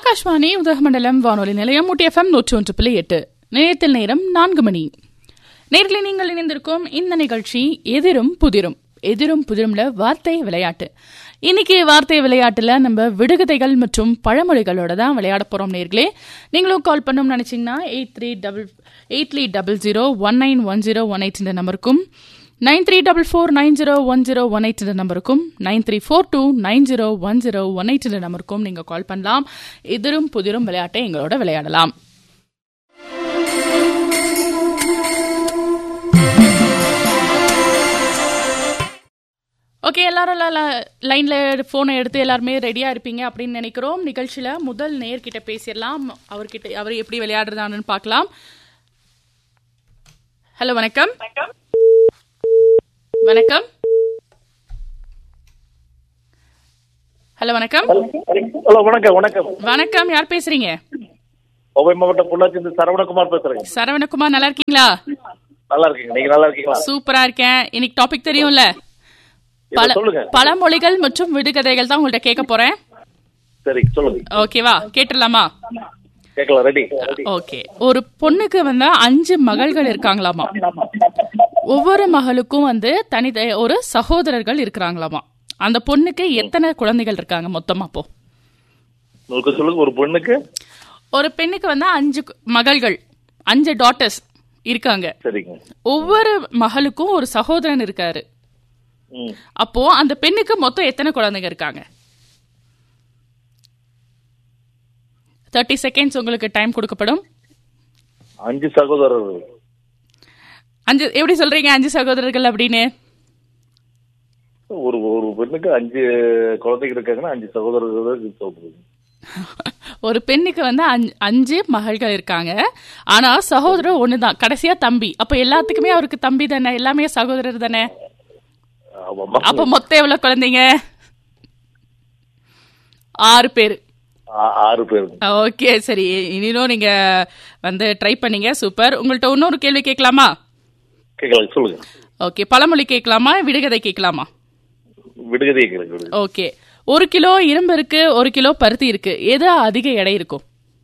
ஆகாஷ்வாணி உதகமண்டலம் வானொலி நிலையம் ஊட்டி எஃப்எம் நூற்றி ஒன்று புள்ளி எட்டு நேரத்தில் நேரம் நான்கு மணி நேர்களை நீங்கள் இணைந்திருக்கும் இந்த நிகழ்ச்சி எதிரும் புதிரும் எதிரும் புதிரும்ல வார்த்தை விளையாட்டு இன்னைக்கு வார்த்தை விளையாட்டுல நம்ம விடுகதைகள் மற்றும் பழமொழிகளோட தான் விளையாட போறோம் நேர்களே நீங்களும் கால் பண்ணணும்னு நினைச்சீங்கன்னா eight three double eight three double zero one nine one zero one eight இந்த நம்பருக்கும் nine three double four nine zero one zero one eight இந்த நம்பருக்கும் nine three four two nine zero one zero one eight இந்த நம்பருக்கும் நீங்கள் கால் பண்ணலாம் எதிரும் புதிரும் விளையாட்டை எங்களோட விளையாடலாம் ஓகே எல்லாரும் லைன்ல போனை எடுத்து எல்லாருமே ரெடியா இருப்பீங்க அப்படின்னு நினைக்கிறோம் நிகழ்ச்சியில முதல் நேர்கிட்ட பேசிடலாம் அவர்கிட்ட அவர் எப்படி விளையாடுறதான்னு பார்க்கலாம் ஹலோ வணக்கம் வணக்கம் ஹலோ வணக்கம் ஹலோ வணக்கம் வணக்கம் வணக்கம் யார் பேசுறீங்க கோவை மாவட்டம் பொள்ளாச்சி சரவணகுமார் பேசுறேங்க சரவணகுமார் நல்லா இருக்கீங்களா நல்லா இருக்கீங்க நீங்க நல்லா இருக்கீங்களா சூப்பரா இருக்கேன் இன்னைக்கு டாபிக் தெரியும்ல இதை பல சொல்லுங்க பழமொழிகள் மற்றும் விடுகதைகள் தான் உங்கள்ட்ட கேட்க போறேன் சரி சொல்லுங்க ஓகேவா கேட்டுடலாமா கேட்கலாம் ரெடி ஓகே ஒரு பொண்ணுக்கு வந்து அஞ்சு மகள்கள் இருக்காங்களாமா ஒவ்வொரு மகளுக்கும் வந்து தனி ஒரு சகோதரர்கள் இருக்கிறாங்களாமா அந்த பொண்ணுக்கு எத்தனை குழந்தைகள் இருக்காங்க மொத்தமா அப்போ உங்களுக்கு சொல்லுங்க ஒரு பொண்ணுக்கு ஒரு பெண்ணுக்கு வந்து அஞ்சு கு- மகள்கள் அஞ்சு டாட்டர்ஸ் இருக்காங்க சரிங்க ஒவ்வொரு மகளுக்கும் ஒரு சகோதரன் இருக்காரு ம் அப்போ அந்த பெண்ணுக்கு மொத்தம் எத்தனை குழந்தைங்க இருக்காங்க தேர்ட்டி செகண்ட்ஸ் உங்களுக்கு டைம் கொடுக்கப்படும் அஞ்சு சகோதரர்கள் அஞ்சு எப்படி சொல்றீங்க அஞ்சு சகோதரர்கள் அப்படின்னு ஒரு ஒரு பெண்ணுக்கு அஞ்சு குழந்தைங்க இருக்காங்கன்னா அஞ்சு சகோதரர்கள் சொல்றீங்க ஒரு பெண்ணுக்கு வந்து அஞ்சு- அஞ்சு மகள்கள் இருக்காங்க ஆனா சகோதரர் ஒண்ணுதான் கடைசியா தம்பி அப்ப எல்லாத்துக்குமே அவருக்கு தம்பி தானே எல்லாமே சகோதரர் தானே ஆமாம்மா. அப்ப மொத்தம் எவ்வளவு குழந்தைங்க ஆறு பேர் ஆ- ஆறு பேர் ஓகே சரி இனியும் நீங்க வந்து ட்ரை பண்ணீங்க சூப்பர் உங்கள்ட்ட இன்னொரு கேள்வி கேட்கலாமா கேட்கலாம் சொல்லுங்க ஓகே பழமொழி கேட்கலாமா விடுகதை கேட்கலாமா விடுகதையை கேளுங்க விடுகதை. ஓகே ஒரு கிலோ இரும்பு இருக்கு ஒரு கிலோ பருத்தி இருக்கு எது அதிக எடை இருக்கும்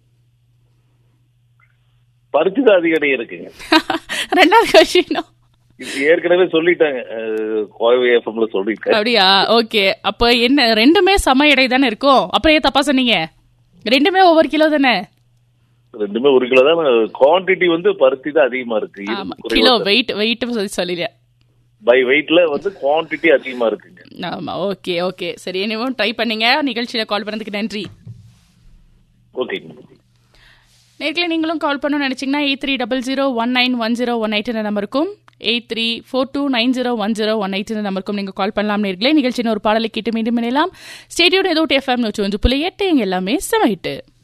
பருத்தி தான் அதிக இடையே இருக்குங்க ரெண்டாவது கொஸ்டின் இது ஏற்கனவே சொல்லிட்டாங்க அஹ், கோவை எஃப்எம்ல சொல்லியிருக்கேன் அப்படியா ஓகே அப்ப என்ன ரெண்டுமே சம எடை தானே இருக்கும் அப்புறம் ஏன் தப்பா சொன்னீங்க ரெண்டுமே ஒவ்வொரு கிலோ தானே ரெண்டுமே ஒரு கிலோ தான் குவான்டிட்டி வந்து பருத்தி தான் அதிகமா இருக்கு ஆமா கிலோ வெயிட் வெயிட் சொல்லிடுறேன் பை வெயிட்ல வந்து குவான்டிட்டி அதிகமா இருக்குங்க ஆமா ஓகே ஓகே சரி இனிமேல் ட்ரை பண்ணீங்க நிகழ்ச்சியில கால் பண்ணதுக்கு நன்றி ஓகேங்க நேர்களை நீங்களும் கால் பண்ணணும்னு நினைச்சீங்கன்னா eight three double zero one nine one zero one eight நம்பருக்கும் eight three four two nine zero one zero one eight நம்பருக்கும் நீங்கள் கால் பண்ணலாம் நேர்களே நிகழ்ச்சியின் ஒரு பாடலை கேட்டு மீண்டும் இணையலாம் ஸ்டேடியோட ஏதோ எஃப்எம் நூற்றி ஒன்று புள்ளி எட்டு இங்க எல்லாமே செம ஹிட்டு